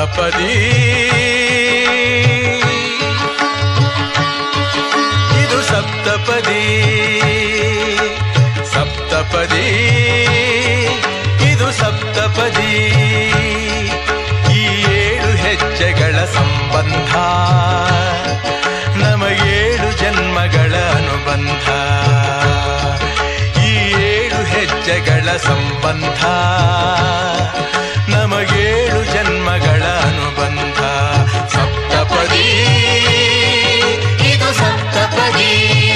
ಸಪ್ತಪದಿ ಇದು ಸಪ್ತಪದಿ ಸಪ್ತಪದಿ ಇದು ಸಪ್ತಪದಿ ಈ ಏಳು ಹೆಜ್ಜೆಗಳ ಸಂಬಂಧ ನಮಗೇಳು ಜನ್ಮಗಳ ಅನುಬಂಧ ಈ ಏಳು ಹೆಜ್ಜೆಗಳ ಸಂಬಂಧ ನಮಗೇಳು ಜನ್ಮಗಳ ಅನುಬಂಧ ಸಪ್ತಪದಿ ಇದು ಸಪ್ತಪದಿ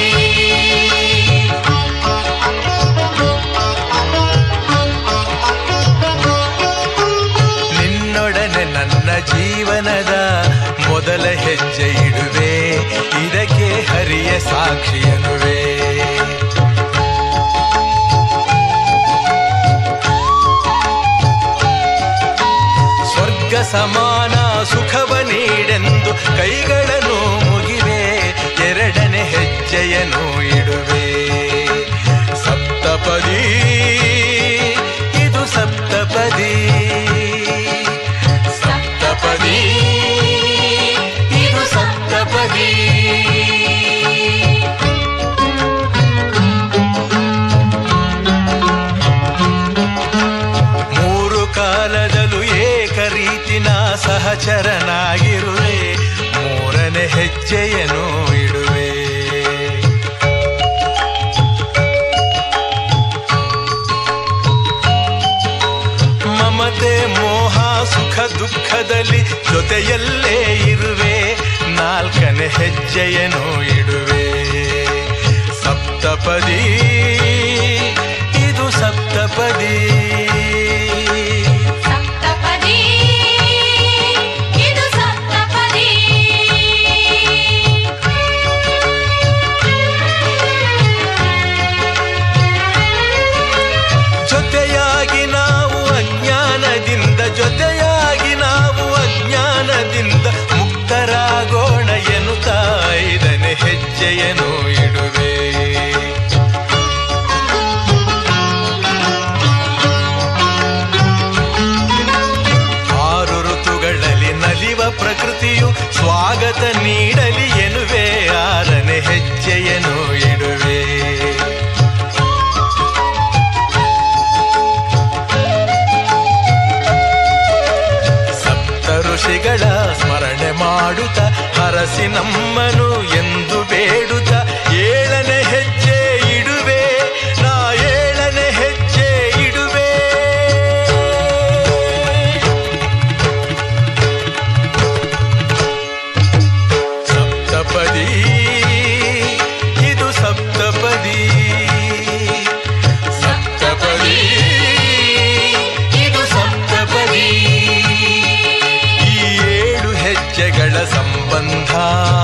ನಿನ್ನೊಡನೆ ನನ್ನ ಜೀವನದ ಮೊದಲ ಹೆಜ್ಜೆ ಇಡುವೆ ಇದಕ್ಕೆ ಹರಿಯ ಸಾಕ್ಷಿಯನುವೆ ಸ್ವರ್ಗ ಸಮಾನ ಸುಖವ ನೀಡೆಂದು ಕೈಗಳನ್ನು ಮುಗಿವೆ ಎರಡನೇ ಹೆಜ್ಜೆಯನ್ನು ಇಡುವೆ ಸಪ್ತಪದಿ ಇದು ಸಪ್ತಪದಿ ಸಪ್ತಪದಿ ಇದು ಸಪ್ತಪದಿ ಮೂರು ಕಾಲದಲ್ಲೂ ಏಕರೀತಿನ ಸಹಚರನಾಗಿರುವೆ ಮೂರನೇ ಹೆಜ್ಜೆಯನ್ನು ಇಡುವೆ ಮಮತೆ ಮೋಹ ಸುಖ ದುಃಖದಲ್ಲಿ ಜೊತೆಯಲ್ಲೇ ಇರುವೆ ನಾಲ್ಕನೇ ಹೆಜ್ಜೆಯನ್ನು ಇಡುವೆ ಸಪ್ತಪದಿ ಇದು ಸಪ್ತಪದಿ ಸಪ್ತಪದಿ ಇದು ಸಪ್ತಪದಿ ಜೊತೆಯಾಗಿ ನಾವು ಅಜ್ಞಾನದಿಂದ ಜೊತೆಯಾಗಿ ನಾವು ಅಜ್ಞಾನದಿಂದ ಮುಕ್ತರಾಗೋಣ ಎನ್ನುತ್ತಾ ಐದನೇ ಹೆಜ್ಜೆಯನ್ನು ಇಡುವೆ ಆರು ಋತುಗಳಲ್ಲಿ ನಲಿವ ಪ್ರಕೃತಿಯು ಸ್ವಾಗತ ನೀಡಲಿ ಎನ್ನುವೆ ಆರನೇ ಹೆಜ್ಜೆಯನ್ನು ಇಡುವೆ ಸಪ್ತ ಋಷಿಗಳ ಸ್ಮರಣೆ ಮಾಡುತ್ತ ಹರಸಿ ನಮ್ಮನು ಎಂದು ಬೇಡುತ್ತ ಏಳನೇ ಹೆಜ್ಜೆ ಇಡುವೆ ನಾ ಏಳನೇ ಹೆಜ್ಜೆ ಇಡುವೆ ಸಪ್ತಪದಿ ಇದು ಸಪ್ತಪದಿ ಸಪ್ತಪದಿ ಇದು ಸಪ್ತಪದಿ ಈ ಏಳು ಹೆಜ್ಜೆಗಳ ಸಂಬಂಧ